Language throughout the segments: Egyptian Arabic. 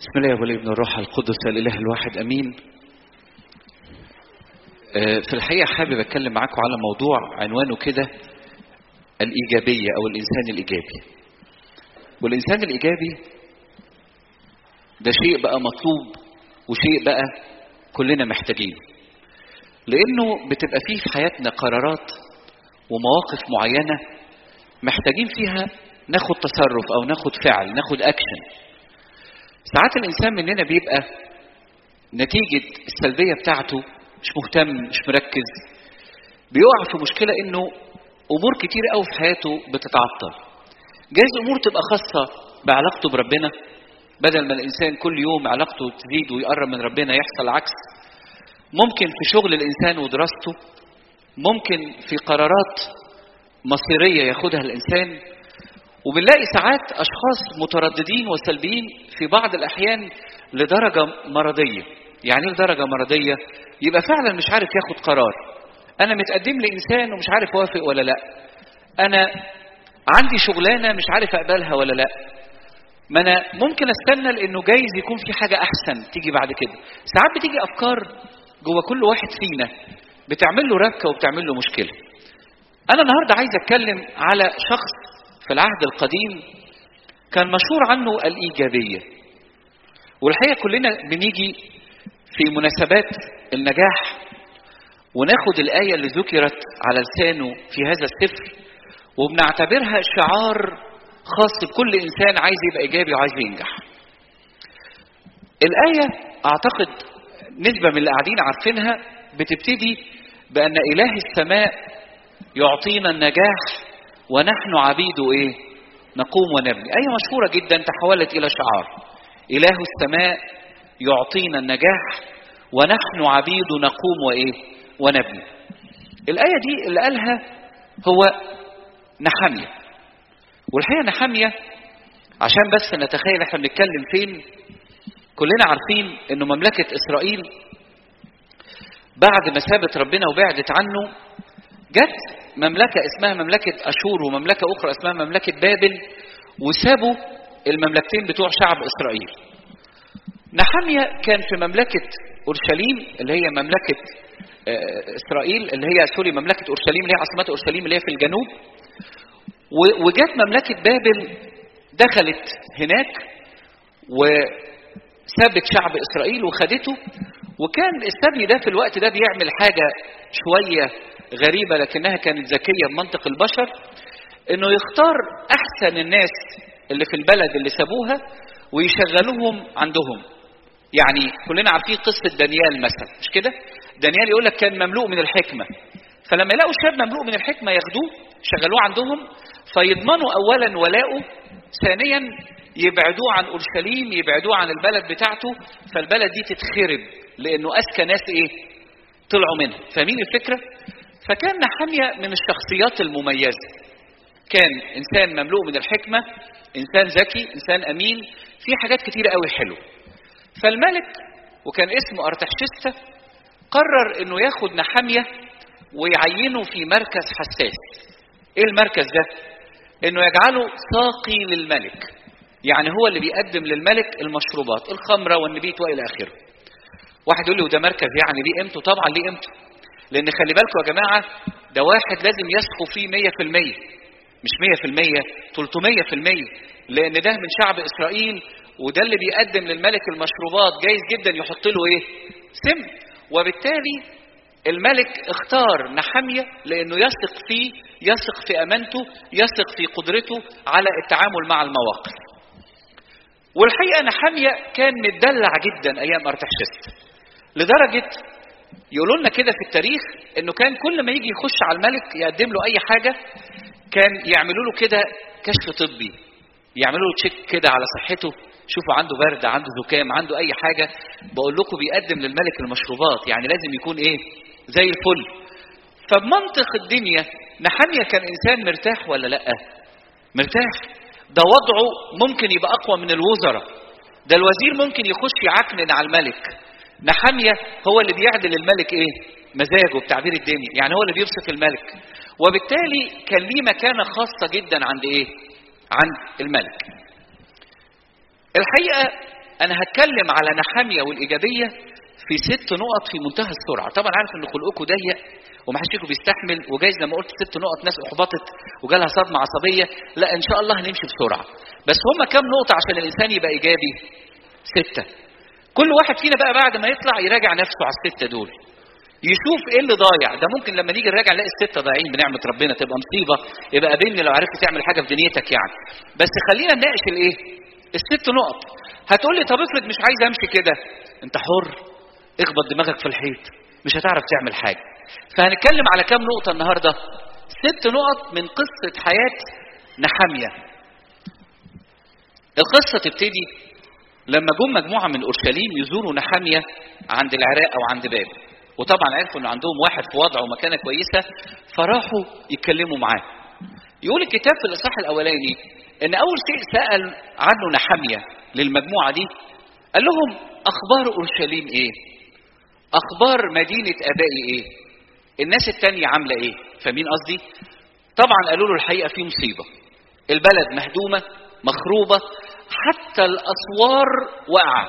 بسم الله والابن والروح القدس الاله الواحد امين في الحقيقه حابب اتكلم معاكم على موضوع عنوانه كده الايجابيه او الانسان الايجابي والانسان الايجابي ده شيء بقى مطلوب وشيء بقى كلنا محتاجينه لانه بتبقى فيه في حياتنا قرارات ومواقف معينه محتاجين فيها ناخد تصرف او ناخد فعل ناخد اكشن ساعات الانسان مننا بيبقى نتيجه السلبيه بتاعته مش مهتم مش مركز بيقع في مشكله انه امور كتير قوي في حياته بتتعطل جايز امور تبقى خاصه بعلاقته بربنا بدل ما الانسان كل يوم علاقته تزيد ويقرب من ربنا يحصل عكس ممكن في شغل الانسان ودراسته ممكن في قرارات مصيريه ياخدها الانسان وبنلاقي ساعات اشخاص مترددين وسلبيين في بعض الاحيان لدرجه مرضيه يعني ايه لدرجه مرضيه يبقى فعلا مش عارف ياخد قرار انا متقدم لانسان ومش عارف اوافق ولا لا انا عندي شغلانه مش عارف اقبلها ولا لا ما انا ممكن استنى لانه جايز يكون في حاجه احسن تيجي بعد كده ساعات بتيجي افكار جوه كل واحد فينا بتعمل له ركه وبتعمل له مشكله انا النهارده عايز اتكلم على شخص في العهد القديم كان مشهور عنه الإيجابية والحقيقة كلنا بنيجي في مناسبات النجاح وناخد الآية اللي ذكرت على لسانه في هذا السفر وبنعتبرها شعار خاص بكل إنسان عايز يبقى إيجابي وعايز ينجح الآية أعتقد نسبة من اللي قاعدين عارفينها بتبتدي بأن إله السماء يعطينا النجاح ونحن عبيد ايه نقوم ونبني ايه مشهوره جدا تحولت الى شعار اله السماء يعطينا النجاح ونحن عبيد نقوم وايه ونبني الايه دي اللي قالها هو نحميه والحقيقه نحميه عشان بس نتخيل احنا بنتكلم فين كلنا عارفين انه مملكه اسرائيل بعد ما سابت ربنا وبعدت عنه جت مملكة اسمها مملكة أشور ومملكة أخرى اسمها مملكة بابل وسابوا المملكتين بتوع شعب إسرائيل نحمية كان في مملكة أورشليم اللي هي مملكة إسرائيل اللي هي سوري مملكة أورشليم اللي هي عاصمة أورشليم اللي هي في الجنوب وجت مملكة بابل دخلت هناك وسابت شعب إسرائيل وخدته وكان السبي ده في الوقت ده بيعمل حاجة شوية غريبة لكنها كانت ذكية بمنطق البشر انه يختار احسن الناس اللي في البلد اللي سابوها ويشغلوهم عندهم يعني كلنا عارفين قصة دانيال مثلا مش كده دانيال يقول لك كان مملوء من الحكمة فلما يلاقوا شاب مملوء من الحكمة ياخدوه يشغلوه عندهم فيضمنوا اولا ولاؤه ثانيا يبعدوه عن اورشليم يبعدوه عن البلد بتاعته فالبلد دي تتخرب لانه اذكى ناس ايه طلعوا منها فاهمين الفكره فكان نحمية من الشخصيات المميزة كان إنسان مملوء من الحكمة إنسان ذكي إنسان أمين في حاجات كتيرة قوي حلوة فالملك وكان اسمه أرتحشستة قرر إنه ياخد نحمية ويعينه في مركز حساس إيه المركز ده؟ إنه يجعله ساقي للملك يعني هو اللي بيقدم للملك المشروبات الخمرة والنبيت وإلى آخره واحد يقول لي وده مركز يعني ليه قيمته طبعا ليه قيمته لان خلي بالكم يا جماعه ده واحد لازم يسخو فيه 100% مش 100% 300% لان ده من شعب اسرائيل وده اللي بيقدم للملك المشروبات جايز جدا يحط له ايه سم وبالتالي الملك اختار نحمية لانه يثق فيه يثق في امانته يثق في قدرته على التعامل مع المواقف والحقيقه نحمية كان متدلع جدا ايام ارتحشست لدرجه يقولوا لنا كده في التاريخ انه كان كل ما يجي يخش على الملك يقدم له اي حاجه كان يعملوا له كده كشف طبي يعملوا له تشيك كده على صحته شوفوا عنده برد عنده زكام عنده اي حاجه بقول لكم بيقدم للملك المشروبات يعني لازم يكون ايه زي الفل فبمنطق الدنيا نحمية كان انسان مرتاح ولا لا مرتاح ده وضعه ممكن يبقى اقوى من الوزراء ده الوزير ممكن يخش يعكنن على الملك نحمية هو اللي بيعدل الملك ايه مزاجه بتعبير الدنيا يعني هو اللي بيبسط الملك وبالتالي كان ليه مكانة خاصة جدا عند ايه عند الملك الحقيقة انا هتكلم على نحاميه والايجابيه في ست نقط في منتهى السرعه طبعا عارف ان خلقكم ضيق ومحدش فيكم بيستحمل وجايز لما قلت ست نقط ناس احبطت وجالها صدمه عصبيه لا ان شاء الله هنمشي بسرعه بس هما كام نقطه عشان الانسان يبقى ايجابي سته كل واحد فينا بقى بعد ما يطلع يراجع نفسه على السته دول يشوف ايه اللي ضايع ده ممكن لما نيجي نراجع نلاقي السته ضايعين بنعمه ربنا تبقى مصيبه يبقى قابلني لو عرفت تعمل حاجه في دنيتك يعني بس خلينا نناقش الايه الست نقط هتقول لي طب افرض مش عايز امشي كده انت حر اخبط دماغك في الحيط مش هتعرف تعمل حاجه فهنتكلم على كام نقطه النهارده ست نقط من قصه حياه نحاميه القصه تبتدي لما جم مجموعه من اورشليم يزوروا نحاميه عند العراق او عند بابل وطبعا عرفوا ان عندهم واحد في وضع ومكانه كويسه فراحوا يتكلموا معاه يقول الكتاب في الاصحاح الاولاني ان اول شيء سال عنه نحاميه للمجموعه دي قال لهم اخبار اورشليم ايه اخبار مدينه ابائي ايه الناس التانية عامله ايه فمين قصدي طبعا قالوا له الحقيقه في مصيبه البلد مهدومه مخروبه حتى الاسوار واقعه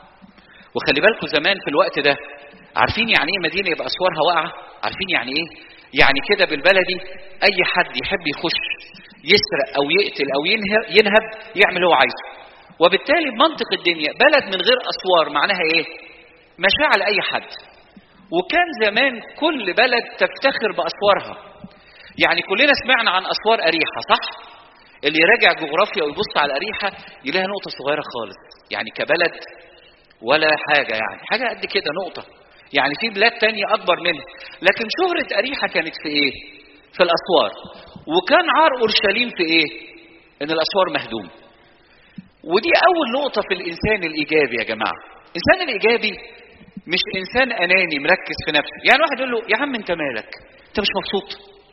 وخلي بالكم زمان في الوقت ده عارفين يعني ايه مدينه يبقى اسوارها واقعه عارفين يعني ايه يعني كده بالبلدي اي حد يحب يخش يسرق او يقتل او ينهب, ينهب يعمل هو عايزه وبالتالي بمنطق الدنيا بلد من غير اسوار معناها ايه مشاعر لاي حد وكان زمان كل بلد تفتخر باسوارها يعني كلنا سمعنا عن اسوار اريحه صح اللي يراجع جغرافيا ويبص على اريحه يلاقيها نقطه صغيره خالص يعني كبلد ولا حاجه يعني حاجه قد كده نقطه يعني في بلاد تانية أكبر منها لكن شهرة أريحة كانت في إيه؟ في الأسوار وكان عار أورشليم في إيه؟ إن الأسوار مهدوم ودي أول نقطة في الإنسان الإيجابي يا جماعة الإنسان الإيجابي مش إنسان أناني مركز في نفسه يعني واحد يقول له يا عم أنت مالك أنت مش مبسوط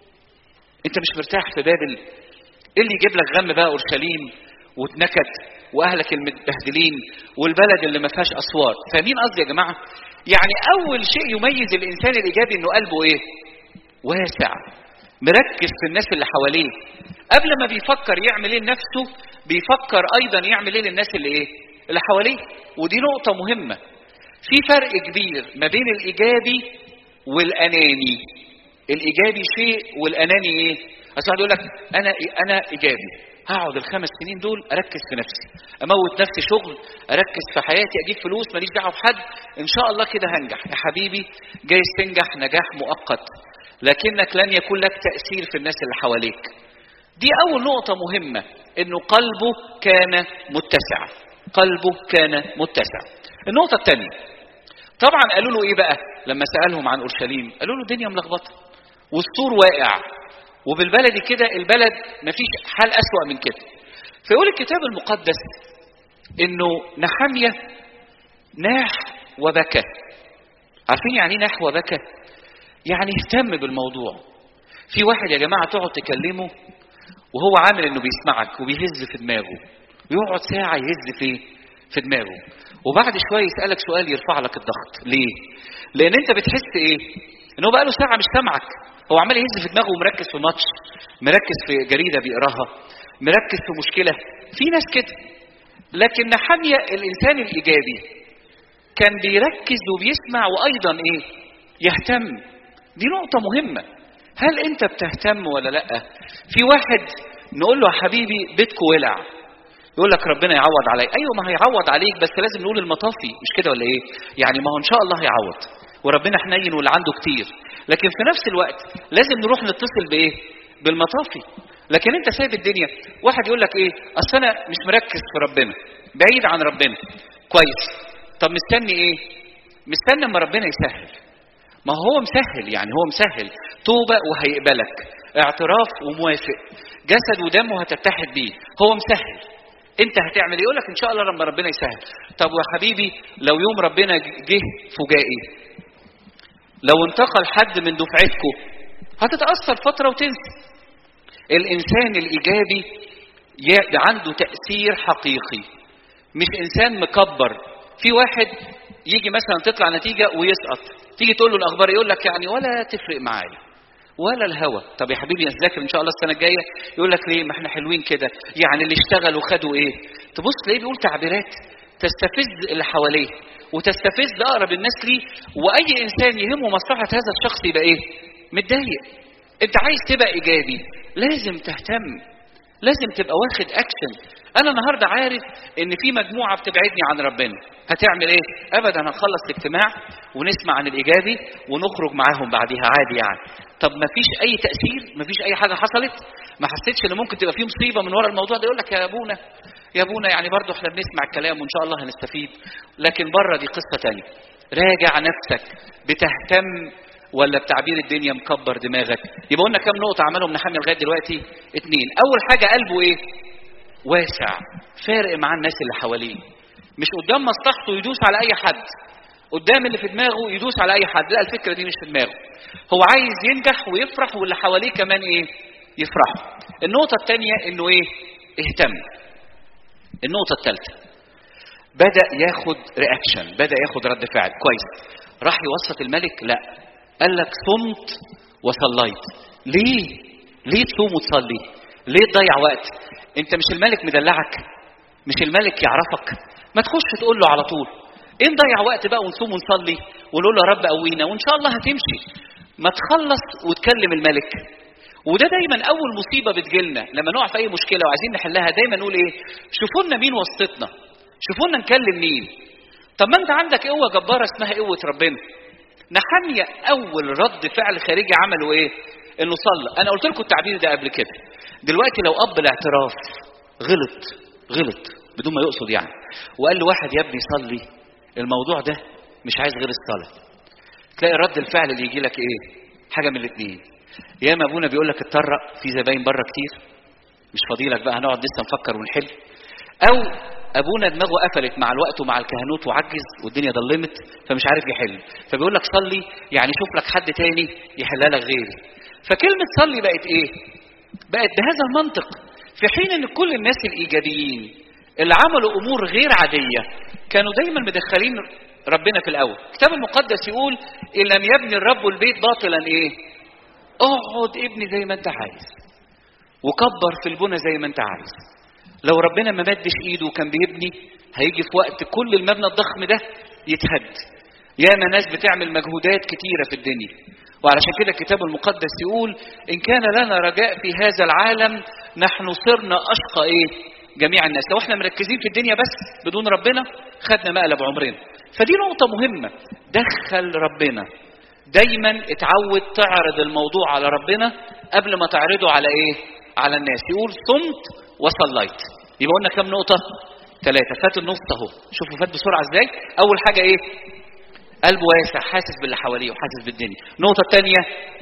أنت مش مرتاح في بابل إيه اللي يجيب لك غم بقى أورشليم واتنكد واهلك المتبهدلين والبلد اللي ما فيهاش اسوار فاهمين قصدي يا جماعه يعني اول شيء يميز الانسان الايجابي انه قلبه ايه واسع مركز في الناس اللي حواليه قبل ما بيفكر يعمل ايه لنفسه بيفكر ايضا يعمل ايه للناس اللي ايه اللي حواليه ودي نقطه مهمه في فرق كبير ما بين الايجابي والاناني الايجابي شيء والاناني ايه اصل يقول لك انا انا ايجابي هقعد الخمس سنين دول اركز في نفسي اموت نفسي شغل اركز في حياتي اجيب فلوس ماليش دعوه بحد ان شاء الله كده هنجح يا حبيبي جايز تنجح نجاح مؤقت لكنك لن يكون لك تاثير في الناس اللي حواليك دي اول نقطه مهمه انه قلبه كان متسع قلبه كان متسع النقطه الثانيه طبعا قالوا له ايه بقى لما سالهم عن اورشليم قالوا له الدنيا ملخبطه والسور واقع وبالبلدي كده البلد مفيش حال أسوأ من كده فيقول الكتاب المقدس انه نحمية ناح وبكى عارفين يعني ايه ناح وبكى يعني اهتم بالموضوع في واحد يا جماعة تقعد تكلمه وهو عامل انه بيسمعك وبيهز في دماغه ويقعد ساعة يهز في في دماغه وبعد شوية يسألك سؤال يرفع لك الضغط ليه؟ لأن أنت بتحس إيه؟ إن هو بقاله ساعة مش سامعك هو عمال يهز في دماغه ومركز في ماتش مركز في جريده بيقراها مركز في مشكله في ناس كده لكن نحمية الانسان الايجابي كان بيركز وبيسمع وايضا ايه يهتم دي نقطه مهمه هل انت بتهتم ولا لا في واحد نقول له يا حبيبي بيتك ولع يقول لك ربنا يعوض عليك ايوه ما هيعوض عليك بس لازم نقول المطافي مش كده ولا ايه يعني ما هو ان شاء الله هيعوض وربنا حنين واللي عنده كتير لكن في نفس الوقت لازم نروح نتصل بايه بالمطافي لكن انت سايب الدنيا واحد يقول لك ايه اصل انا مش مركز في ربنا بعيد عن ربنا كويس طب مستني ايه مستني اما ربنا يسهل ما هو مسهل يعني هو مسهل توبة وهيقبلك اعتراف وموافق جسد ودم هتتحد بيه هو مسهل انت هتعمل ايه يقول لك ان شاء الله لما ربنا يسهل طب يا حبيبي لو يوم ربنا جه فجائي لو انتقل حد من دفعتكم هتتأثر فترة وتنسى الإنسان الإيجابي عنده تأثير حقيقي مش إنسان مكبر في واحد يجي مثلا تطلع نتيجة ويسقط تيجي تقول له الأخبار يقول لك يعني ولا تفرق معايا ولا الهوى طب يا حبيبي نذاكر ان شاء الله السنه الجايه يقول لك ليه ما احنا حلوين كده يعني اللي اشتغلوا خدوا ايه تبص تلاقيه بيقول تعبيرات تستفز اللي حواليه وتستفز اقرب الناس ليه واي انسان يهمه مصلحه هذا الشخص يبقى ايه متضايق انت عايز تبقى ايجابي لازم تهتم لازم تبقى واخد اكشن انا النهارده عارف ان في مجموعه بتبعدني عن ربنا هتعمل ايه ابدا هنخلص الاجتماع ونسمع عن الايجابي ونخرج معاهم بعديها عادي يعني طب ما فيش اي تاثير ما فيش اي حاجه حصلت ما حسيتش ان ممكن تبقى في مصيبه من ورا الموضوع ده يقول لك يا ابونا يا ابونا يعني برضه احنا بنسمع الكلام وان شاء الله هنستفيد لكن بره دي قصه تانية راجع نفسك بتهتم ولا بتعبير الدنيا مكبر دماغك يبقى قلنا كام نقطه عملهم نحمي لغايه دلوقتي اتنين اول حاجه قلبه ايه واسع فارق مع الناس اللي حواليه مش قدام مصلحته يدوس على اي حد قدام اللي في دماغه يدوس على اي حد لا الفكره دي مش في دماغه هو عايز ينجح ويفرح واللي حواليه كمان ايه يفرحوا النقطه الثانيه انه ايه اهتم النقطه الثالثه بدا ياخد رياكشن بدا ياخد رد فعل كويس راح يوسط الملك لا قال لك صمت وصليت ليه ليه تصوم وتصلي ليه تضيع وقت انت مش الملك مدلعك مش الملك يعرفك ما تخش تقول له على طول ايه نضيع وقت بقى ونصوم ونصلي ونقول له يا رب قوينا وان شاء الله هتمشي ما تخلص وتكلم الملك وده دايما اول مصيبه بتجيلنا لما نقع في اي مشكله وعايزين نحلها دايما نقول ايه شوفوا لنا مين وسطنا شوفوا لنا نكلم مين طب ما انت عندك قوه جباره اسمها قوه ربنا نحمية اول رد فعل خارجي عمله ايه انه صلى انا قلت لكم التعبير ده قبل كده دلوقتي لو اب الاعتراف غلط غلط بدون ما يقصد يعني وقال له واحد يا ابني صلي الموضوع ده مش عايز غير الصلاه تلاقي رد الفعل اللي يجي لك ايه حاجه من الاثنين يا اما ابونا بيقول لك اتطرق في زباين بره كتير مش فاضيلك بقى هنقعد لسه نفكر ونحل او ابونا دماغه قفلت مع الوقت ومع الكهنوت وعجز والدنيا ضلمت فمش عارف يحل فبيقول لك صلي يعني شوف لك حد تاني يحلها لك غيري فكلمه صلي بقت ايه بقت بهذا المنطق في حين ان كل الناس الايجابيين اللي عملوا امور غير عاديه كانوا دايما مدخلين ربنا في الاول الكتاب المقدس يقول ان لم يبني الرب البيت باطلا ايه اقعد ابني زي ما انت عايز وكبر في البنى زي ما انت عايز لو ربنا ما مدش ايده وكان بيبني هيجي في وقت كل المبنى الضخم ده يتهد ياما ناس بتعمل مجهودات كتيرة في الدنيا وعلشان كده الكتاب المقدس يقول إن كان لنا رجاء في هذا العالم نحن صرنا أشقى إيه جميع الناس لو احنا مركزين في الدنيا بس بدون ربنا خدنا مقلب عمرنا فدي نقطة مهمة دخل ربنا دايما اتعود تعرض الموضوع على ربنا قبل ما تعرضه على ايه على الناس يقول صمت وصليت يبقى قلنا كام نقطة ثلاثة فات النص اهو شوفوا فات بسرعة ازاي أول حاجة ايه قلبه واسع حاسس باللي حواليه وحاسس بالدنيا النقطة الثانية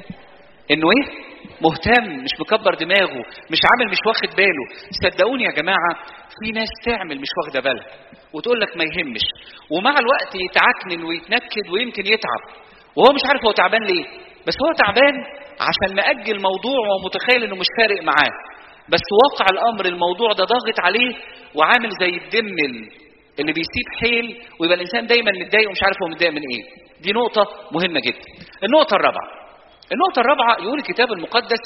انه ايه مهتم مش مكبر دماغه مش عامل مش واخد باله صدقوني يا جماعة في ناس تعمل مش واخدة بالها وتقول لك ما يهمش ومع الوقت يتعكنن ويتنكد ويمكن يتعب وهو مش عارف هو تعبان ليه بس هو تعبان عشان مأجل موضوع ومتخيل انه مش فارق معاه بس واقع الامر الموضوع ده ضاغط عليه وعامل زي الدم اللي بيسيب حيل ويبقى الانسان دايما متضايق ومش عارف هو متضايق من ايه دي نقطة مهمة جدا النقطة الرابعة النقطة الرابعة يقول الكتاب المقدس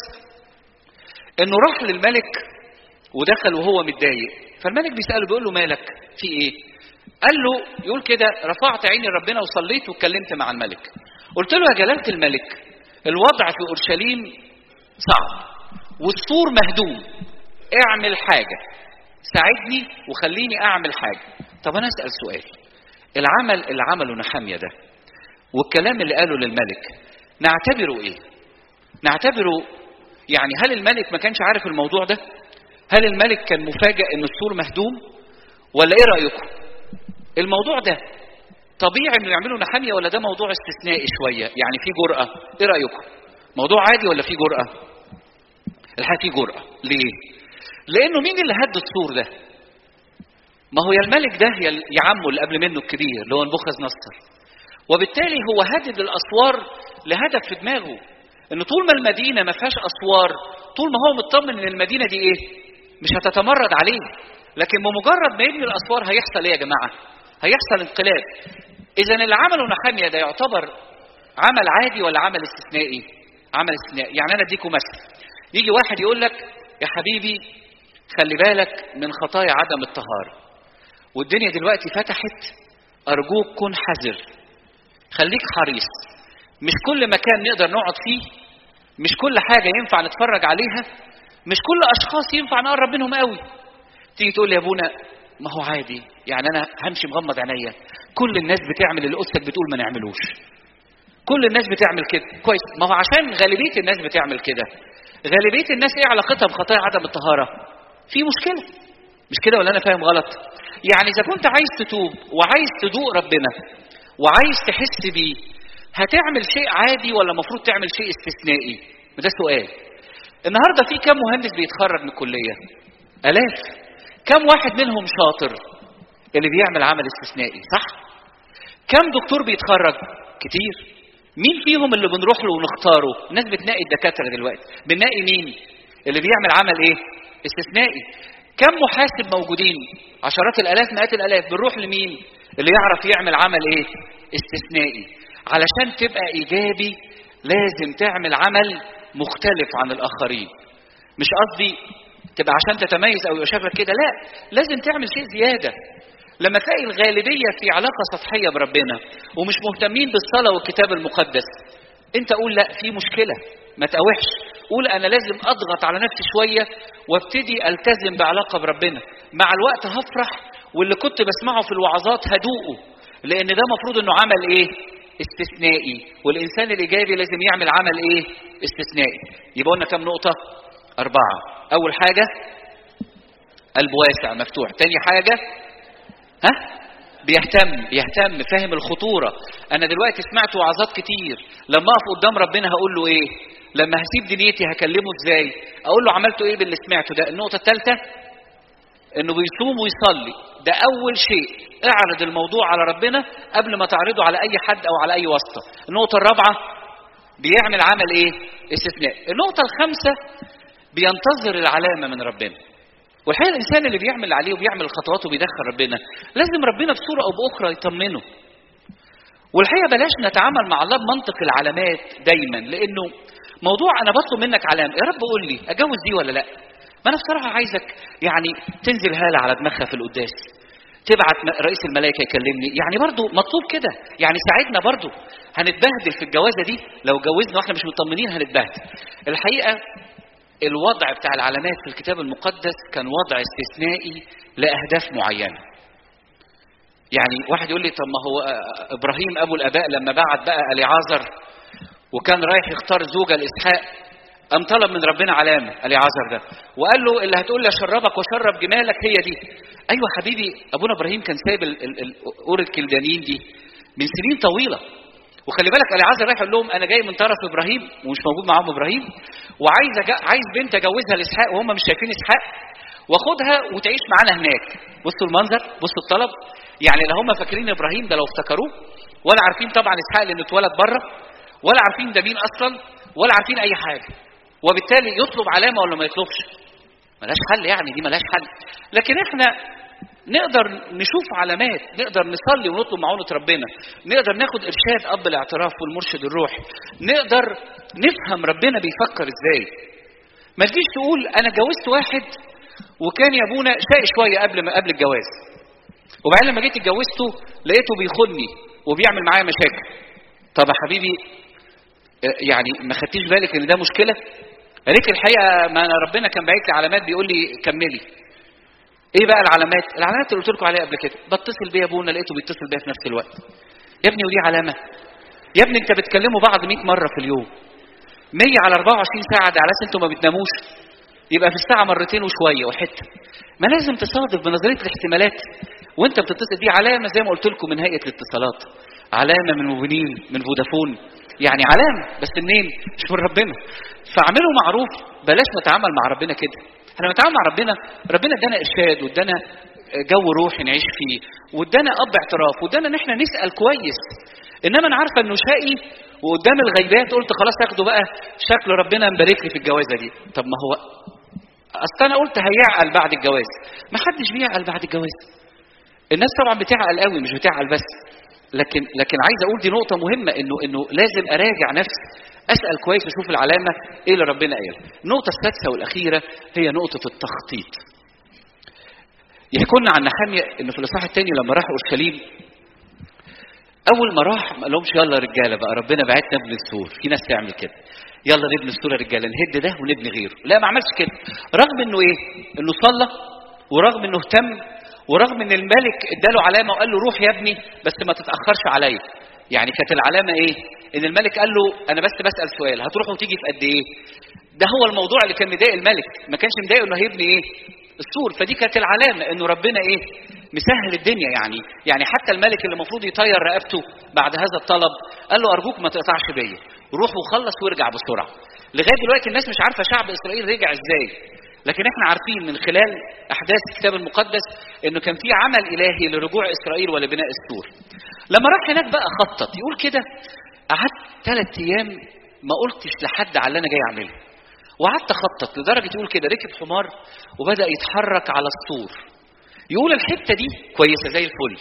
انه راح للملك ودخل وهو متضايق فالملك بيسأله بيقول له مالك في ايه قال له يقول كده رفعت عيني ربنا وصليت واتكلمت مع الملك قلت له يا جلالة الملك الوضع في اورشليم صعب والسور مهدوم اعمل حاجة ساعدني وخليني اعمل حاجة طب انا اسأل سؤال العمل اللي عمله نحامية ده والكلام اللي قاله للملك نعتبره ايه نعتبره يعني هل الملك ما كانش عارف الموضوع ده هل الملك كان مفاجئ ان السور مهدوم ولا ايه رايكم الموضوع ده طبيعي انه يعملوا نحاميه ولا ده موضوع استثنائي شويه يعني في جرأه ايه رايكم موضوع عادي ولا في جرأه الحقيقه في جرأه ليه لانه مين اللي هد السور ده ما هو يا الملك ده يا يا عمه اللي قبل منه الكبير اللي هو نبوخذ نصر وبالتالي هو هدد الاسوار لهدف في دماغه ان طول ما المدينه ما فيهاش اسوار طول ما هو مطمن ان المدينه دي ايه مش هتتمرد عليه لكن بمجرد ما يبني الاسوار هيحصل ايه يا جماعه هيحصل انقلاب اذا اللي عمله نحاميه ده يعتبر عمل عادي ولا عمل استثنائي عمل استثنائي يعني انا اديكم مثل يجي واحد يقول لك يا حبيبي خلي بالك من خطايا عدم الطهاره والدنيا دلوقتي فتحت ارجوك كن حذر خليك حريص مش كل مكان نقدر نقعد فيه مش كل حاجه ينفع نتفرج عليها مش كل اشخاص ينفع نقرب منهم قوي تيجي تقول لي يا ابونا ما هو عادي يعني انا همشي مغمض عينيا كل الناس بتعمل اللي قصتك بتقول ما نعملوش كل الناس بتعمل كده كويس ما هو عشان غالبيه الناس بتعمل كده غالبيه الناس ايه علاقتها بخطايا عدم الطهاره في مشكله مش كده ولا انا فاهم غلط يعني اذا كنت عايز تتوب وعايز تدوق ربنا وعايز تحس بيه هتعمل شيء عادي ولا المفروض تعمل شيء استثنائي ده سؤال النهارده في كم مهندس بيتخرج من الكليه الاف كم واحد منهم شاطر اللي بيعمل عمل استثنائي صح كم دكتور بيتخرج كتير مين فيهم اللي بنروح له ونختاره الناس بتنقي الدكاتره دلوقتي بننقي مين اللي بيعمل عمل ايه استثنائي كم محاسب موجودين عشرات الالاف مئات الالاف بنروح لمين اللي يعرف يعمل عمل ايه استثنائي علشان تبقى ايجابي لازم تعمل عمل مختلف عن الاخرين مش قصدي تبقى عشان تتميز او يشافك كده لا لازم تعمل شيء زياده لما تلاقي الغالبيه في علاقه سطحيه بربنا ومش مهتمين بالصلاه والكتاب المقدس انت قول لا في مشكله ما تقاوحش قول انا لازم اضغط على نفسي شويه وابتدي التزم بعلاقه بربنا مع الوقت هفرح واللي كنت بسمعه في الوعظات هدوقه لان ده مفروض انه عمل ايه استثنائي والانسان الايجابي لازم يعمل عمل ايه استثنائي يبقى قلنا كم نقطه اربعه اول حاجه قلب واسع مفتوح تاني حاجه ها بيهتم بيهتم فاهم الخطوره انا دلوقتي سمعت وعظات كتير لما اقف قدام ربنا هقول له ايه لما هسيب دنيتي هكلمه ازاي اقول له عملته ايه باللي سمعته ده النقطه الثالثه انه بيصوم ويصلي ده اول شيء اعرض الموضوع على ربنا قبل ما تعرضه على اي حد او على اي واسطه النقطه الرابعه بيعمل عمل ايه استثناء النقطه الخامسه بينتظر العلامه من ربنا والحقيقه الانسان اللي بيعمل عليه وبيعمل الخطوات وبيدخل ربنا لازم ربنا بصوره او باخرى يطمنه والحقيقه بلاش نتعامل مع الله بمنطق العلامات دايما لانه موضوع انا بطلب منك علامه يا رب قول لي اجوز دي ولا لا ما انا بصراحه عايزك يعني تنزل هاله على دماغها في القداس تبعت رئيس الملائكه يكلمني يعني برضو مطلوب كده يعني ساعدنا برضو هنتبهدل في الجوازه دي لو جوزنا واحنا مش مطمنين هنتبهدل الحقيقه الوضع بتاع العلامات في الكتاب المقدس كان وضع استثنائي لاهداف معينه يعني واحد يقول لي طب ما هو ابراهيم ابو الاباء لما بعت بقى اليعازر وكان رايح يختار زوجه لاسحاق قام طلب من ربنا علامه اليعازر ده وقال له اللي هتقول لي اشربك واشرب جمالك هي دي ايوه حبيبي ابونا ابراهيم كان سايب اور الكلدانيين دي من سنين طويله وخلي بالك اليعازر رايح يقول لهم انا جاي من طرف ابراهيم ومش موجود معاهم ابراهيم وعايز عايز بنت اجوزها لاسحاق وهم مش شايفين اسحاق واخدها وتعيش معانا هناك بصوا المنظر بصوا الطلب يعني لا هم فاكرين ابراهيم ده لو افتكروه ولا عارفين طبعا اسحاق لانه اتولد بره ولا عارفين ده مين اصلا ولا عارفين اي حاجه وبالتالي يطلب علامه ولا ما يطلبش ملاش حل يعني دي ملاش حل لكن احنا نقدر نشوف علامات نقدر نصلي ونطلب معونة ربنا نقدر ناخد إرشاد أب الاعتراف والمرشد الروحي نقدر نفهم ربنا بيفكر إزاي ما تجيش تقول أنا جوزت واحد وكان يا ابونا شقي شوية قبل ما قبل الجواز وبعدين لما جيت اتجوزته لقيته بيخدني وبيعمل معايا مشاكل طب يا حبيبي يعني ما خدتيش بالك ان ده مشكله قالت الحقيقه ما أنا ربنا كان باعت لي علامات بيقول لي كملي ايه بقى العلامات العلامات اللي قلت لكم عليها قبل كده بتصل بيا ابونا لقيته بيتصل بيا في نفس الوقت يا ابني ودي علامه يا ابني انت بتكلموا بعض 100 مره في اليوم 100 على 24 ساعه ده على اساس انتوا ما بتناموش يبقى في الساعه مرتين وشويه وحته ما لازم تصادف بنظريه الاحتمالات وانت بتتصل دي علامه زي ما قلت لكم من هيئه الاتصالات علامه من موبينيل من فودافون يعني علامه بس منين مش من ربنا فاعملوا معروف بلاش نتعامل مع ربنا كده احنا بنتعامل مع ربنا ربنا ادانا ارشاد وادانا جو روحي نعيش فيه وادانا اب اعتراف وادانا ان احنا نسال كويس انما انا عارفه انه شقي وقدام الغيبات قلت خلاص اخده بقى شكل ربنا مبارك لي في الجوازه دي طب ما هو اصل انا قلت هيعقل بعد الجواز ما حدش بيعقل بعد الجواز الناس طبعا بتعقل قوي مش بتعقل بس لكن لكن عايز اقول دي نقطه مهمه انه انه لازم اراجع نفسي اسال كويس اشوف العلامه ايه اللي ربنا قال النقطه السادسه والاخيره هي نقطه التخطيط يحكوا لنا عن نحامية انه في الاصحاح الثاني لما راح اورشليم اول ما راح ما قالهمش يلا رجاله بقى ربنا بعتنا نبني السور في ناس تعمل كده يلا نبني السور يا رجاله نهد ده ونبني غيره لا ما عملش كده رغم انه ايه انه صلى ورغم انه اهتم ورغم ان الملك اداله علامه وقال له روح يا ابني بس ما تتاخرش عليا يعني كانت العلامه ايه ان الملك قال له انا بس بسال سؤال هتروح وتيجي في قد ايه ده هو الموضوع اللي كان مضايق الملك ما كانش مضايقه انه هيبني ايه السور فدي كانت العلامه انه ربنا ايه مسهل الدنيا يعني يعني حتى الملك اللي المفروض يطير رقبته بعد هذا الطلب قال له ارجوك ما تقطعش بيا روح وخلص وارجع بسرعه لغايه دلوقتي الناس مش عارفه شعب اسرائيل رجع ازاي لكن احنا عارفين من خلال احداث الكتاب المقدس انه كان في عمل الهي لرجوع اسرائيل ولبناء السور لما راح هناك بقى خطط يقول كده قعدت ثلاث ايام ما قلتش لحد على اللي انا جاي اعمله وقعدت اخطط لدرجه يقول كده ركب حمار وبدا يتحرك على السور يقول الحته دي كويسه زي الفل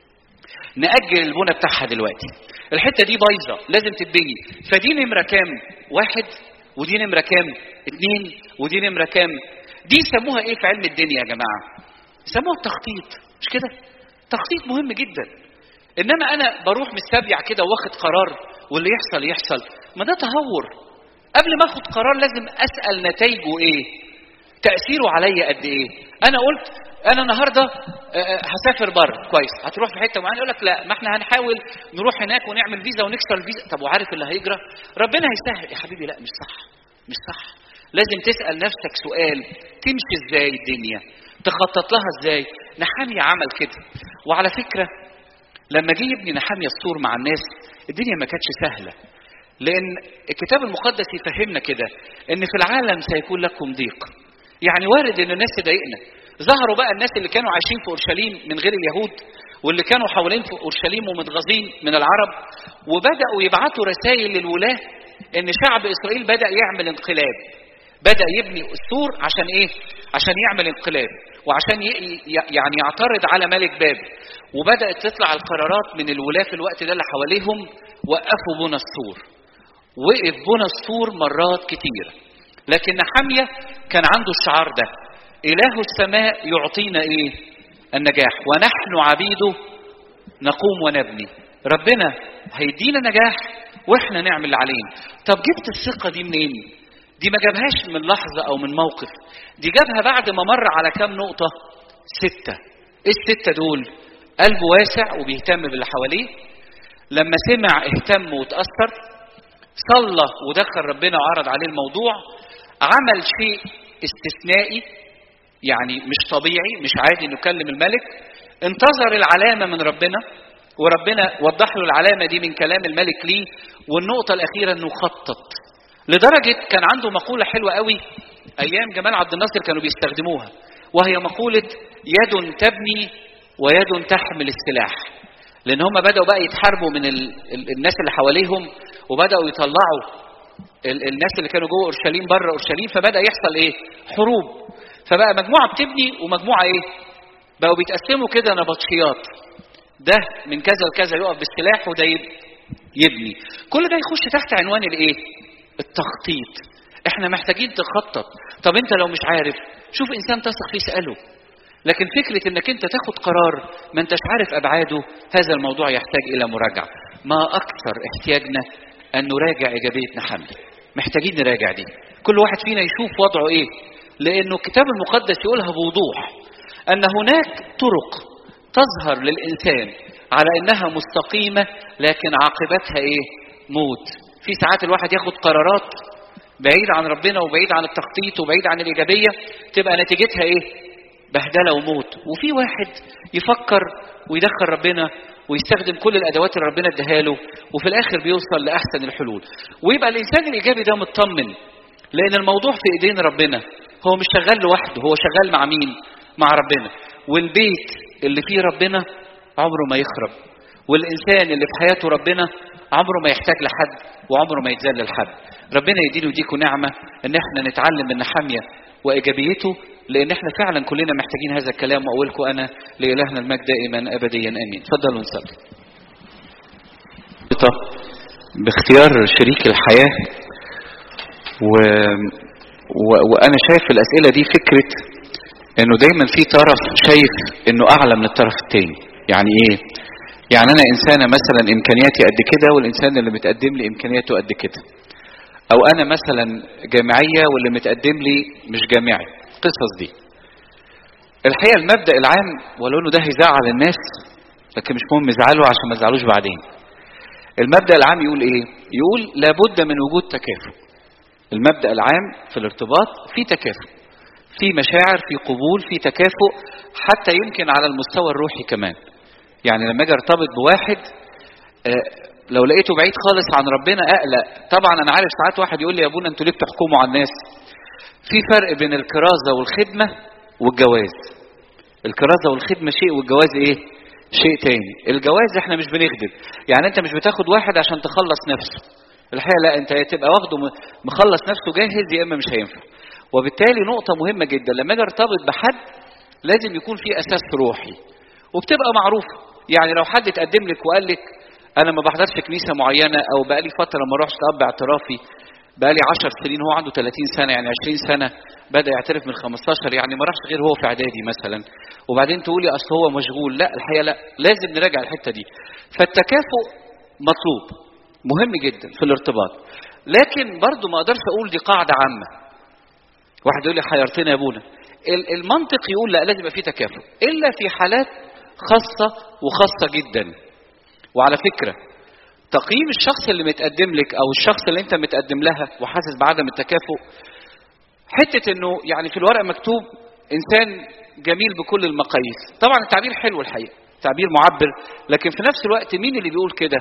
نأجل البنى بتاعها دلوقتي الحته دي بايظه لازم تتبني فدي نمره كام واحد ودي نمره كام اتنين ودي نمره كام دي يسموها ايه في علم الدنيا يا جماعه يسموها التخطيط مش كده تخطيط مهم جدا انما انا بروح مستبيع كده واخد قرار واللي يحصل يحصل ما ده تهور قبل ما اخد قرار لازم اسال نتائجه ايه تاثيره عليا قد ايه انا قلت انا النهارده هسافر بره كويس هتروح في حته معينه يقول لك لا ما احنا هنحاول نروح هناك ونعمل فيزا ونكسر الفيزا طب وعارف اللي هيجرى ربنا هيسهل يا حبيبي لا مش صح مش صح لازم تسال نفسك سؤال تمشي ازاي الدنيا تخطط لها ازاي نحامية عمل كده وعلى فكره لما جه يبني نحامية السور مع الناس الدنيا ما كانتش سهله لان الكتاب المقدس يفهمنا كده ان في العالم سيكون لكم ضيق يعني وارد ان الناس تضايقنا ظهروا بقى الناس اللي كانوا عايشين في اورشليم من غير اليهود واللي كانوا حوالين في اورشليم ومتغاظين من العرب وبداوا يبعتوا رسائل للولاه ان شعب اسرائيل بدا يعمل انقلاب بدا يبني السور عشان ايه عشان يعمل انقلاب وعشان يعني يعترض على ملك بابل وبدات تطلع القرارات من الولاه في الوقت ده اللي حواليهم وقفوا بنى السور وقف بنى السور مرات كتيره لكن نحمية كان عنده الشعار ده إله السماء يعطينا إيه النجاح ونحن عبيده نقوم ونبني ربنا هيدينا نجاح واحنا نعمل اللي علينا طب جبت الثقة دي منين دي ما جابهاش من لحظة أو من موقف دي جابها بعد ما مر على كام نقطة ستة إيه الستة دول قلبه واسع وبيهتم باللي حواليه لما سمع اهتم وتأثر صلى ودخل ربنا وعرض عليه الموضوع عمل شيء استثنائي يعني مش طبيعي مش عادي انه يكلم الملك انتظر العلامه من ربنا وربنا وضح له العلامه دي من كلام الملك ليه والنقطه الاخيره انه خطط لدرجه كان عنده مقوله حلوه قوي ايام جمال عبد الناصر كانوا بيستخدموها وهي مقوله يد تبني ويد تحمل السلاح لان هم بداوا بقى يتحاربوا من ال... الناس اللي حواليهم وبداوا يطلعوا الناس اللي كانوا جوه اورشليم بره اورشليم فبدا يحصل ايه حروب فبقى مجموعه بتبني ومجموعه ايه بقوا بيتقسموا كده نبطشيات ده من كذا لكذا يقف بالسلاح وده يبني كل ده يخش تحت عنوان الايه التخطيط احنا محتاجين تخطط طب انت لو مش عارف شوف انسان تثق فيه اساله لكن فكرة انك انت تاخد قرار ما انتش عارف ابعاده هذا الموضوع يحتاج الى مراجعة ما اكثر احتياجنا ان نراجع ايجابية نحمل محتاجين نراجع دي كل واحد فينا يشوف وضعه ايه لانه الكتاب المقدس يقولها بوضوح ان هناك طرق تظهر للانسان على انها مستقيمة لكن عاقبتها ايه موت في ساعات الواحد ياخد قرارات بعيد عن ربنا وبعيد عن التخطيط وبعيد عن الايجابية تبقى نتيجتها ايه بهدلة وموت وفي واحد يفكر ويدخل ربنا ويستخدم كل الادوات اللي ربنا اداها له وفي الاخر بيوصل لاحسن الحلول ويبقى الانسان الايجابي ده مطمن لان الموضوع في ايدين ربنا هو مش شغال لوحده هو شغال مع مين مع ربنا والبيت اللي فيه ربنا عمره ما يخرب والانسان اللي في حياته ربنا عمره ما يحتاج لحد وعمره ما يتذلل لحد ربنا يديله ويديكوا نعمه ان احنا نتعلم من نحاميه وايجابيته لان احنا فعلا كلنا محتاجين هذا الكلام واقولكم انا لالهنا المجد دائما ابديا امين تفضلوا نصلي باختيار شريك الحياه و... و... وانا شايف الاسئله دي فكره انه دايما في طرف شايف انه اعلى من الطرف التاني يعني ايه يعني انا انسانه مثلا امكانياتي قد كده والانسان اللي متقدم لي امكانياته قد كده او انا مثلا جامعيه واللي متقدم لي مش جامعي القصص دي الحقيقه المبدا العام ولو انه ده هيزعل الناس لكن مش مهم يزعلوا عشان ما يزعلوش بعدين المبدا العام يقول ايه يقول لابد من وجود تكافؤ المبدا العام في الارتباط في تكافؤ في مشاعر في قبول في تكافؤ حتى يمكن على المستوى الروحي كمان يعني لما اجي ارتبط بواحد آه لو لقيته بعيد خالص عن ربنا اقلق طبعا انا عارف ساعات واحد يقول لي يا ابونا انتوا ليه بتحكموا على الناس في فرق بين الكرازه والخدمه والجواز الكرازه والخدمه شيء والجواز ايه شيء تاني الجواز احنا مش بنخدم يعني انت مش بتاخد واحد عشان تخلص نفسه الحقيقه لا انت يا تبقى واخده مخلص نفسه جاهز يا اما مش هينفع وبالتالي نقطه مهمه جدا لما اجي ارتبط بحد لازم يكون في اساس روحي وبتبقى معروفه يعني لو حد اتقدم لك وقال لك انا ما بحضرش كنيسه معينه او بقالي فتره ما اروحش اب اعترافي بقالي 10 سنين هو عنده 30 سنه يعني 20 سنه بدا يعترف من 15 يعني ما راحش غير هو في اعدادي مثلا وبعدين تقولي اصل هو مشغول لا الحقيقه لا لازم نراجع الحته دي فالتكافؤ مطلوب مهم جدا في الارتباط لكن برضو ما اقدرش اقول دي قاعده عامه واحد يقول لي حيرتنا يا ابونا المنطق يقول لا لازم يبقى في تكافؤ الا في حالات خاصه وخاصه جدا وعلى فكره تقييم الشخص اللي متقدم لك او الشخص اللي انت متقدم لها وحاسس بعدم التكافؤ حته انه يعني في الورقه مكتوب انسان جميل بكل المقاييس طبعا التعبير حلو الحقيقه تعبير معبر لكن في نفس الوقت مين اللي بيقول كده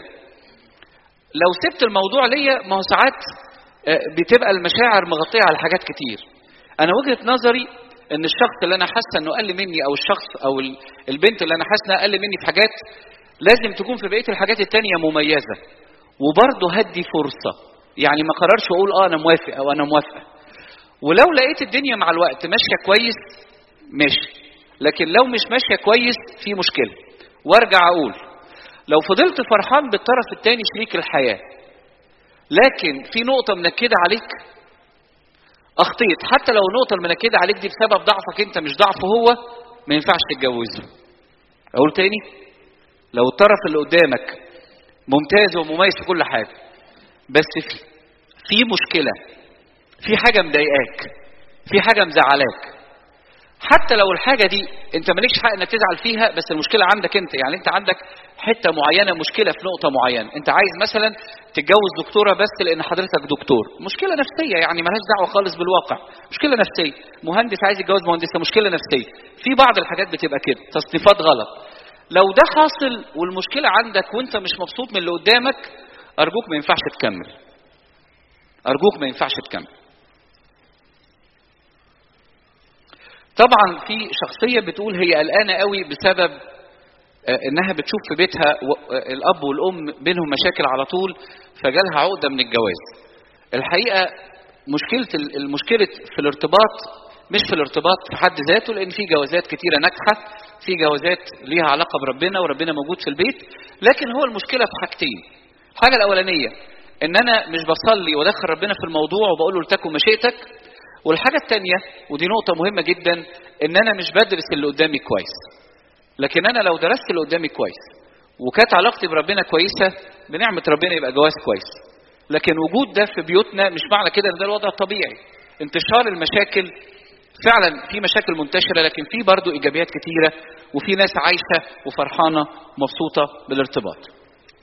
لو سبت الموضوع ليا ما هو ساعات بتبقى المشاعر مغطيه على حاجات كتير انا وجهه نظري ان الشخص اللي انا حاسه انه اقل مني او الشخص او البنت اللي انا حاسه انها اقل مني في حاجات لازم تكون في بقيه الحاجات التانية مميزه وبرضه هدي فرصه يعني ما قررش واقول اه انا موافق او انا موافقه ولو لقيت الدنيا مع الوقت ماشيه كويس ماشي لكن لو مش ماشيه كويس في مشكله وارجع اقول لو فضلت فرحان بالطرف الثاني شريك الحياه لكن في نقطه منكده عليك اخطيت حتى لو النقطه المنكده عليك دي بسبب ضعفك انت مش ضعفه هو ما ينفعش تتجوزه اقول تاني لو الطرف اللي قدامك ممتاز ومميز في كل حاجه بس في في مشكله في حاجه مضايقاك في حاجه مزعلاك حتى لو الحاجه دي انت مالكش حق انك تزعل فيها بس المشكله عندك انت يعني انت عندك حته معينه مشكله في نقطه معينه انت عايز مثلا تتجوز دكتوره بس لان حضرتك دكتور مشكله نفسيه يعني ملهاش دعوه خالص بالواقع مشكله نفسيه مهندس عايز يتجوز مهندسه مشكله نفسيه في بعض الحاجات بتبقى كده تصنيفات غلط لو ده حاصل والمشكله عندك وانت مش مبسوط من اللي قدامك ارجوك ما ينفعش تكمل ارجوك ما ينفعش تكمل طبعا في شخصية بتقول هي قلقانة قوي بسبب انها بتشوف في بيتها الاب والام بينهم مشاكل على طول فجالها عقدة من الجواز الحقيقة مشكلة المشكلة في الارتباط مش في الارتباط في حد ذاته لان في جوازات كتيرة ناجحة في جوازات ليها علاقة بربنا وربنا موجود في البيت لكن هو المشكلة في حاجتين الحاجة الاولانية ان انا مش بصلي وادخل ربنا في الموضوع وبقول له لتكن مشيئتك والحاجة التانية ودي نقطة مهمة جدا ان انا مش بدرس اللي قدامي كويس لكن انا لو درست اللي قدامي كويس وكانت علاقتي بربنا كويسة بنعمة ربنا يبقى جواز كويس لكن وجود ده في بيوتنا مش معنى كده ان ده الوضع الطبيعي انتشار المشاكل فعلا في مشاكل منتشرة لكن في برضو ايجابيات كتيرة وفي ناس عايشة وفرحانة مبسوطة بالارتباط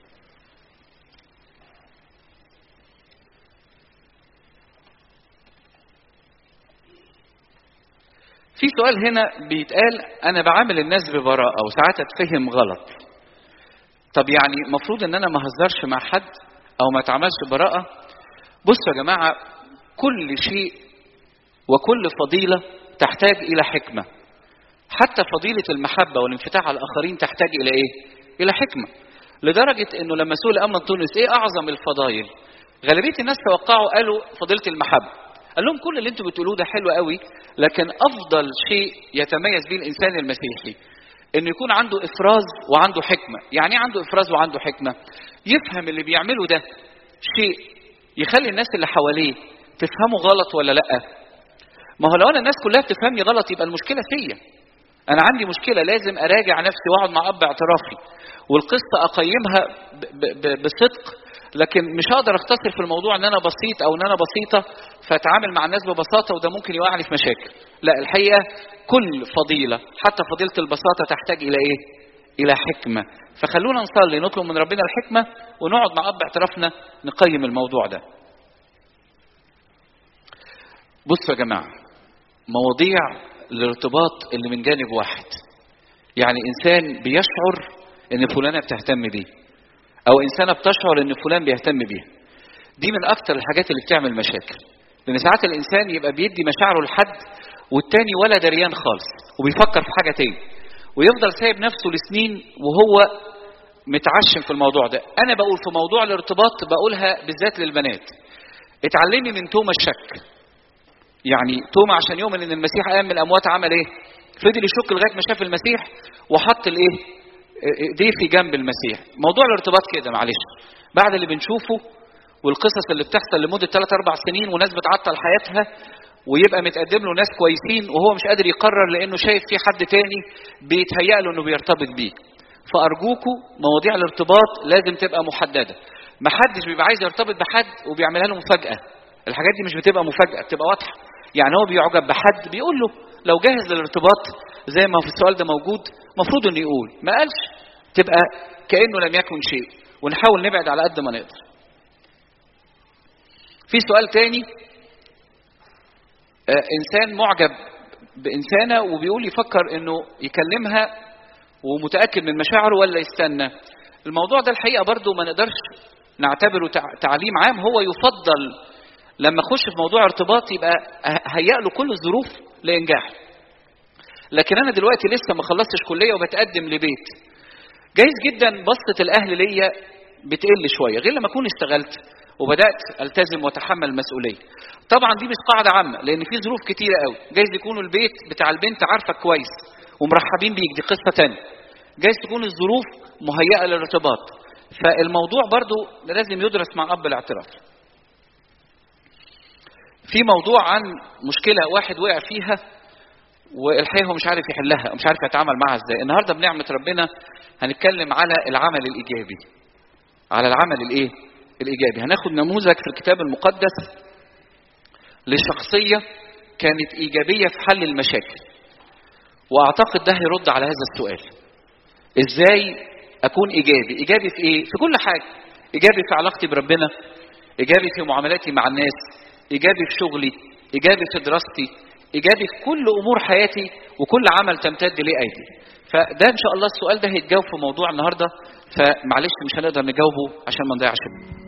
في سؤال هنا بيتقال انا بعامل الناس ببراءه وساعات اتفهم غلط طب يعني المفروض ان انا ما اهزرش مع حد او ما اتعاملش ببراءه بصوا يا جماعه كل شيء وكل فضيله تحتاج الى حكمه حتى فضيله المحبه والانفتاح على الاخرين تحتاج الى ايه الى حكمه لدرجه انه لما سئل امن تونس ايه اعظم الفضائل غالبيه الناس توقعوا قالوا فضيله المحبه قال لهم كل اللي انتم بتقولوه ده حلو قوي لكن افضل شيء يتميز به الانسان المسيحي انه يكون عنده افراز وعنده حكمه يعني ايه عنده افراز وعنده حكمه يفهم اللي بيعمله ده شيء يخلي الناس اللي حواليه تفهمه غلط ولا لا ما هو لو انا الناس كلها بتفهمني غلط يبقى المشكله فيا انا عندي مشكله لازم اراجع نفسي واقعد مع اب اعترافي والقصه اقيمها ب- ب- بصدق لكن مش هقدر اختصر في الموضوع ان انا بسيط او ان انا بسيطه فاتعامل مع الناس ببساطه وده ممكن يوقعني في مشاكل لا الحقيقه كل فضيله حتى فضيله البساطه تحتاج الى ايه الى حكمه فخلونا نصلي نطلب من ربنا الحكمه ونقعد مع اب اعترافنا نقيم الموضوع ده بصوا يا جماعه مواضيع الارتباط اللي من جانب واحد يعني انسان بيشعر ان فلانه بتهتم بيه او انسانه بتشعر ان فلان بيهتم بيها دي من اكتر الحاجات اللي بتعمل مشاكل لان ساعات الانسان يبقى بيدي مشاعره لحد والتاني ولا دريان خالص وبيفكر في حاجه تاني ويفضل سايب نفسه لسنين وهو متعشم في الموضوع ده انا بقول في موضوع الارتباط بقولها بالذات للبنات اتعلمي من توما الشك يعني توما عشان يؤمن ان المسيح قام من الاموات عمل ايه فضل يشك لغايه ما شاف المسيح وحط الايه ايديه في جنب المسيح موضوع الارتباط كده معلش بعد اللي بنشوفه والقصص اللي بتحصل لمده 3 4 سنين وناس بتعطل حياتها ويبقى متقدم له ناس كويسين وهو مش قادر يقرر لانه شايف في حد تاني بيتهيأ له انه بيرتبط بيه فارجوكوا مواضيع الارتباط لازم تبقى محدده محدش بيبقى عايز يرتبط بحد وبيعملها له مفاجاه الحاجات دي مش بتبقى مفاجاه بتبقى واضحه يعني هو بيعجب بحد بيقول له لو جاهز للارتباط زي ما في السؤال ده موجود المفروض انه يقول ما قالش تبقى كانه لم يكن شيء ونحاول نبعد على قد ما نقدر في سؤال تاني آه انسان معجب بانسانه وبيقول يفكر انه يكلمها ومتاكد من مشاعره ولا يستنى الموضوع ده الحقيقه برضو ما نقدرش نعتبره تعليم عام هو يفضل لما اخش في موضوع ارتباط يبقى هيأ له كل الظروف لانجاحه لكن انا دلوقتي لسه ما خلصتش كليه وبتقدم لبيت جايز جدا بسطه الاهل ليا بتقل شويه غير لما اكون اشتغلت وبدات التزم واتحمل المسؤوليه طبعا دي مش قاعده عامه لان في ظروف كتيره قوي جايز يكون البيت بتاع البنت عارفك كويس ومرحبين بيك دي قصه تانية جايز تكون الظروف مهيئه للارتباط فالموضوع برضو لازم يدرس مع اب الاعتراف في موضوع عن مشكله واحد وقع فيها والحقيقه هو مش عارف يحلها ومش عارف يتعامل معها ازاي النهارده بنعمه ربنا هنتكلم على العمل الايجابي على العمل الايه الايجابي هناخد نموذج في الكتاب المقدس لشخصيه كانت ايجابيه في حل المشاكل واعتقد ده هيرد على هذا السؤال ازاي اكون ايجابي ايجابي في ايه في كل حاجه ايجابي في علاقتي بربنا ايجابي في معاملاتي مع الناس ايجابي في شغلي ايجابي في دراستي ايجابي في كل امور حياتي وكل عمل تمتد ليه ايدي فده ان شاء الله السؤال ده هيتجاوب في موضوع النهارده فمعلش مش هنقدر نجاوبه عشان ما نضيعش